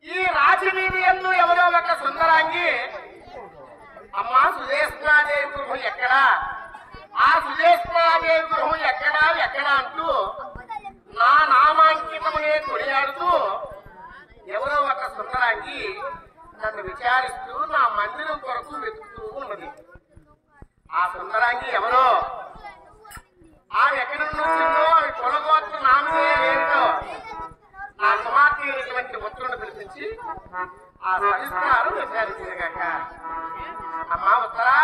ఈ రాజవీధి ఎందు ఎవరో ఒక సుందరాంగి అమ్మా సుదేశ్వరాదేవి గృహం ఎక్కడా ఆ సుదేశ్వరాదేవి గృహం ఎక్కడా ఎక్కడా అంటూ నా నామాంకితమునే కొనియాడుతూ ఎవరో ఒక సుందరాంగి నన్ను విచారిస్తూ నా మందిరం కొరకు వెతుకుతూ ఉన్నది ఆ సుందరాంగి ఎవరో ఆమె ఎక్కడి నుండి వచ్చిందో ఆమె కొనగోత్ర నామే ఏంటో నా కుమార్తె అయినటువంటి ఉత్తరుని పిలిపించి ఆ సవిస్తారం విచారించింది కాక అమ్మా ఉత్తరా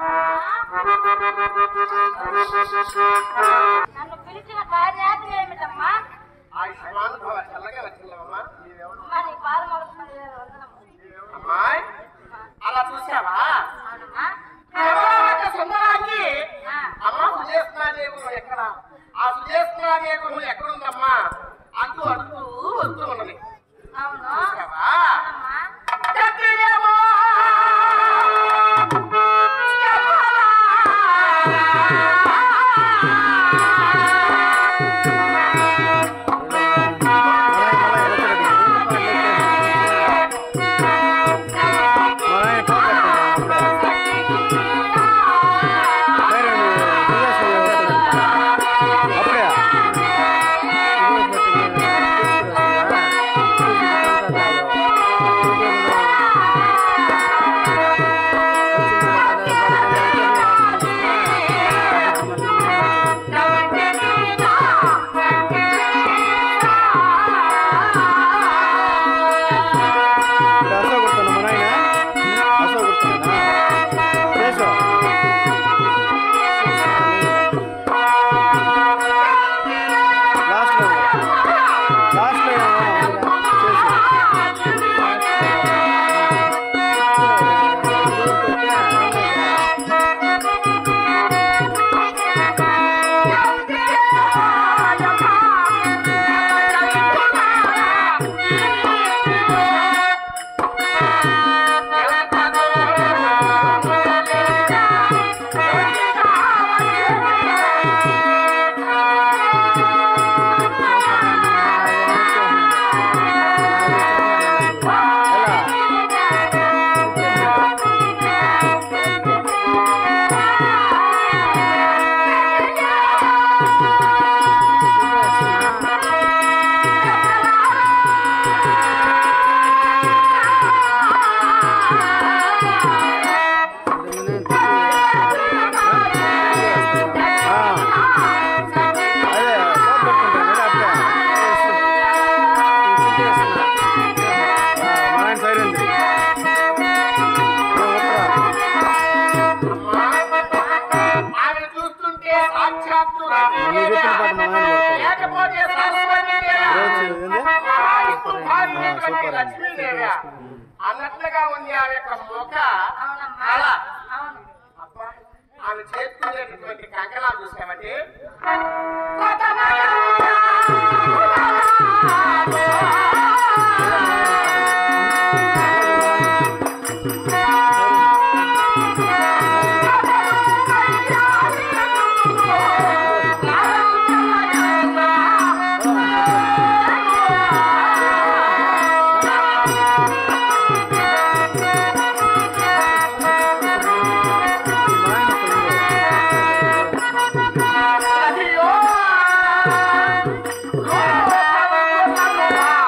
నన్ను పిలిచిన కార్యార్థం ఏమిటమ్మా ఆయుష్మాన్ భవ చల్లగా వచ్చిందమ్మా అమ్మా నీ పాలు మొదలుకొని వందనము అమ్మాయి అలా చూసావా అవునమ్మా ఎవరో ఒక సుందరాంగి ఆ, అమ్మా సుజేష్ణాదేవి ఎక్కడ ఆ సుజేష్ణాదేవి ఎక్కడుందమ్మా అంటూ అడుగుతూ వస్తూ ఉన్నది అవును చూసావా అవునమ్మా ఎక్కడేమో ఆమె చూస్తుంటే సాక్షాత్తు రతీదేవి. లేకపోతే సరస్వతీదేవి. మహావిష్ణు భార్యైనటువంటి లక్ష్మీదేవి. అన్నట్లుగా ఉంది ఆమె యొక్క ముఖ అవునమ్మా కళ. అవును అబ్బా, ఆమె చేస్తున్నటువంటి కంకణాలు చూసామంటే అయ్యో! ఓ,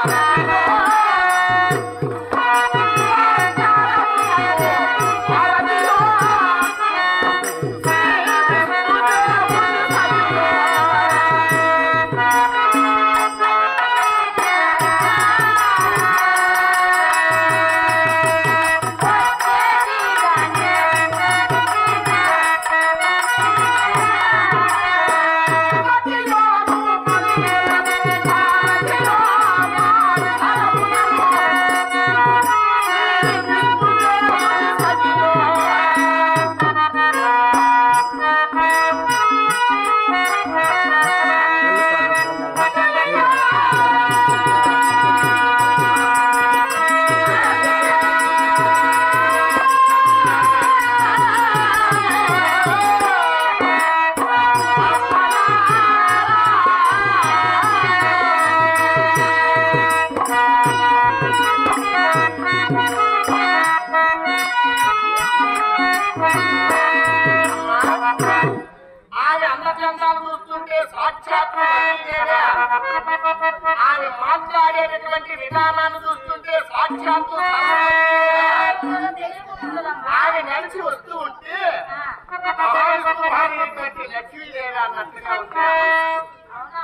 చూస్తుంటే సాక్షాత్ లక్ష్మీదేవే. ఆమె మాట్లాడేటటువంటి విధానాన్ని చూస్తుంటే సాక్షాత్తు సరస్వతీదేవే. తెలియకుంటుందమ్మా ఆమె నడిచి వస్తూ ఉంటే ఆ, మహావిష్ణువు వారినటువంటి లక్ష్మీదేవి అన్నట్టుగా ఉంది అవునా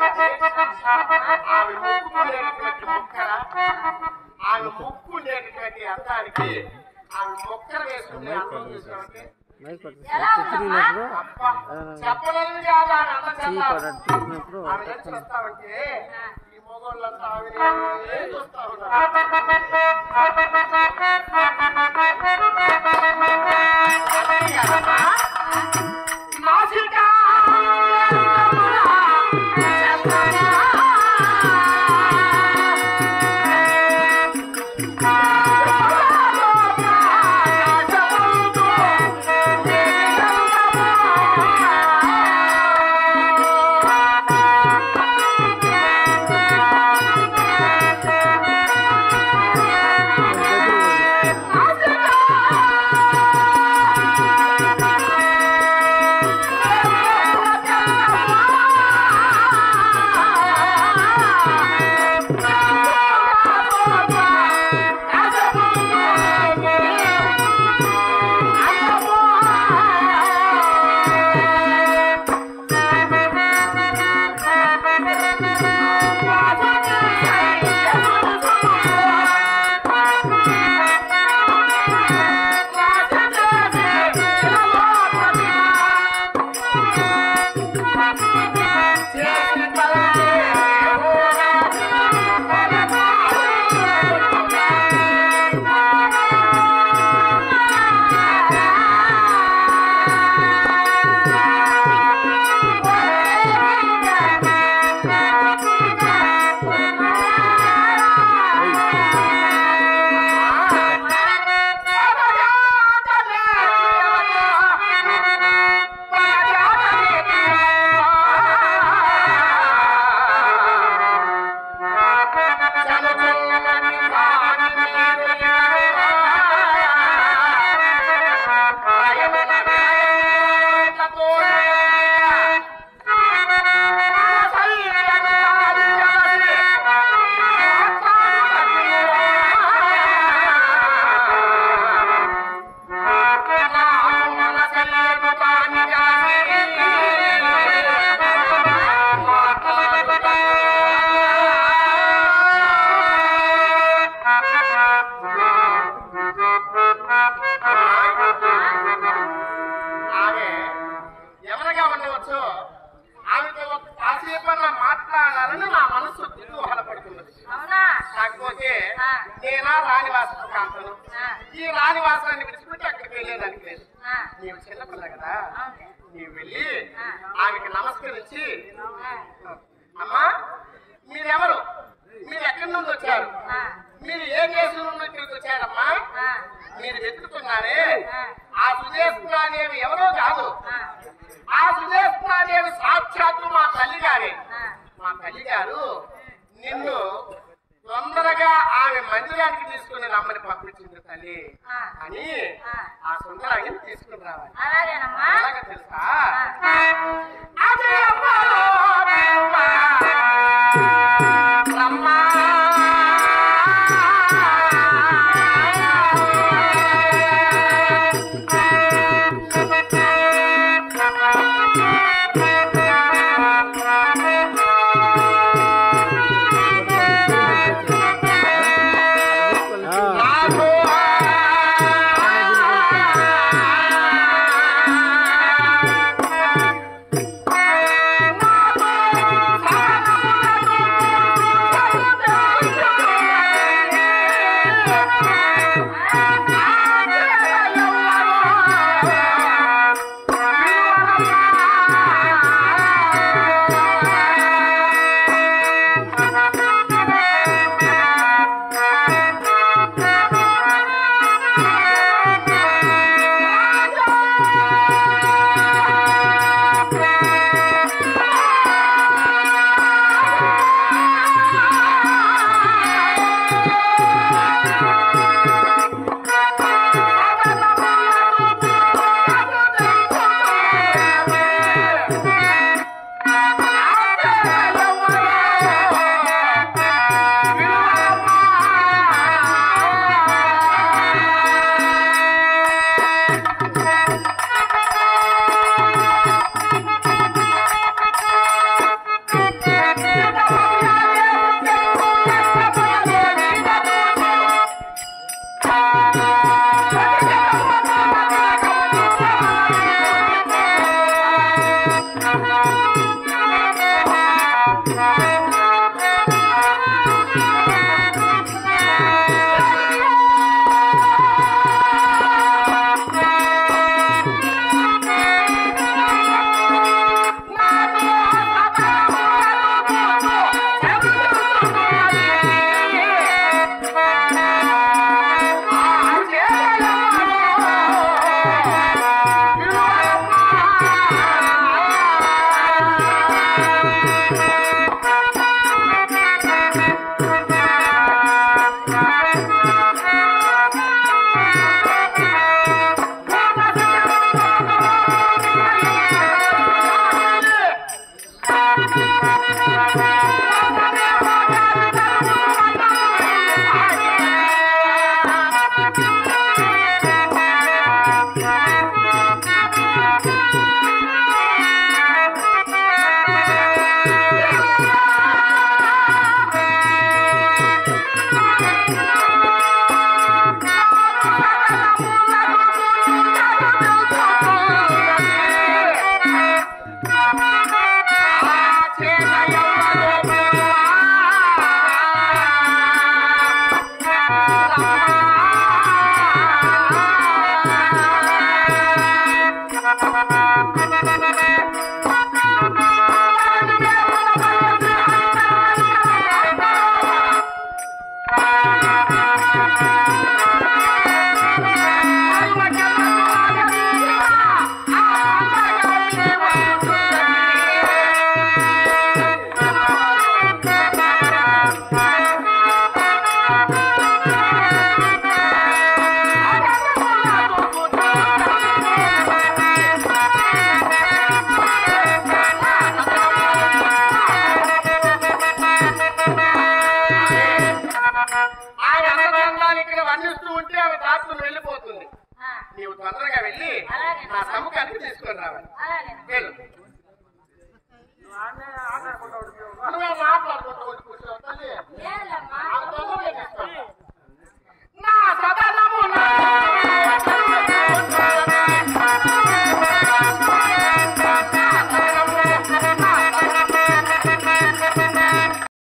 ఆమె ముక్కునేటటువంటి మొక్కల ఆమె ముక్కు ఉండేటటువంటి అందానికి ఆమె మొక్కలు వేసుకునే అందం చూసామంటే ఎలా ఉందమ్మా అబ్బా, చెప్పలేనిది కాదు ఆమె అందం చెందాలి. చూసినప్పుడు ఆమె నడిచి వస్తామంటే ఈ మొగోళ్ళంతా ఆమె చూస్తా ఉన్నారు నాసికా ఆమె ఎవరిగా ఉండవచ్చు ఆమెతో ఒక కాసేపన్నా మాట్లాడాలని నా మనసు కుతూహలపడుతున్నది అవునా కాకపోతే ఆ. నేనా రాణివాస కాంతను ఆ, ఈ రాణివాసాన్ని విడిచిపెట్టి అక్కడికి వెళ్ళేదానికి లేదు ఆ, నీవు చిన్నపిల్ల కదా అవునులే. నీవు వెళ్ళి ఆ. ఆమెకి నమస్కరించి ఆ, అమ్మా మీరెవరు మీరు ఎక్కడి నుండి వచ్చారు ఆ, మీరు ఏ దేశం నుండి ఇక్కడికి వచ్చారమ్మా ఆ, మీరు వెతుకుతున్నారే ఆ. ఆ సుదేశనాదేవి ఎవరో కాదు ఆ, ఆ సుదేశనాదేవి సాక్షాత్తు మా తల్లి గారే ఆ. మా తల్లి గారు నిన్ను తొందరగా ఆమె మందిరానికి తీసుకుని రమ్మని పంపించింది తల్లి ఆ. అని ఆ. ఆ సుందరాన్ని తీసుకుని రావాలి అలాగేనమ్మా ఎలాగ తెలుసా ఆ, అదే అమ్మా, అమ్మా, రమ్మా. నాకు కోడలు ఇక్కడ వర్ణిస్తూ ఉంటే ఆమె దాచుకుని వెళ్ళిపోతుంది ఆ, నీవు తొందరగా వెళ్ళి అలాగే. నా సముఖానికి తీసుకొని రావాలి అలాగే వెళ్ళు నువ్వే మాట్లాడుకుంటూ వచ్చి కూర్చో తల్లి ఏంలమ్మా ఆ తొందరగా